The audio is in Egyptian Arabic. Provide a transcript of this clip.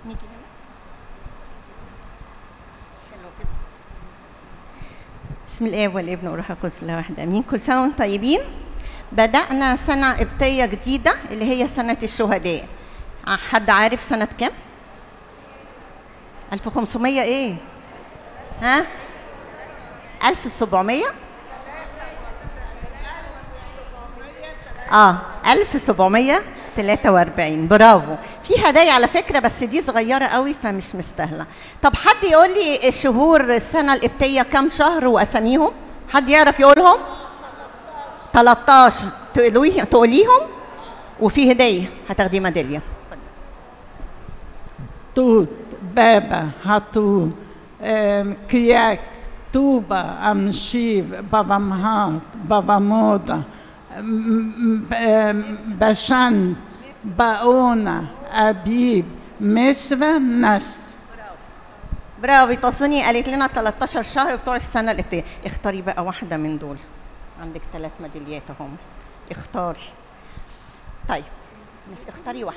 نيجي هنا حلو كده بسم الله والابن والروح القدس الله واحد امين كل سنه وانتم طيبين بدانا سنه قبطيه جديده اللي هي سنه الشهداء حد عارف سنه كام 1500 ايه ها 1700 اه 1743 برافو في هدايا على فكره بس دي صغيره قوي فمش مستاهله طب حد يقول لي الشهور السنه القبطيه كام شهر واساميهم حد يعرف يقولهم 13 تقوليه تقوليهم وفي هديه هتاخدي ميداليه توت بابا هاتون آم، كياك توبة أمشيف بابا مهات بابا مودا م- م- آم، بشن باونا أبيب مسوى نس برافو تصوني قالت لنا 13 شهر بتوع السنه القبطيه اختاري بقى واحده من دول عندك ثلاث ميداليات اهم اختاري طيب مش اختاري واحده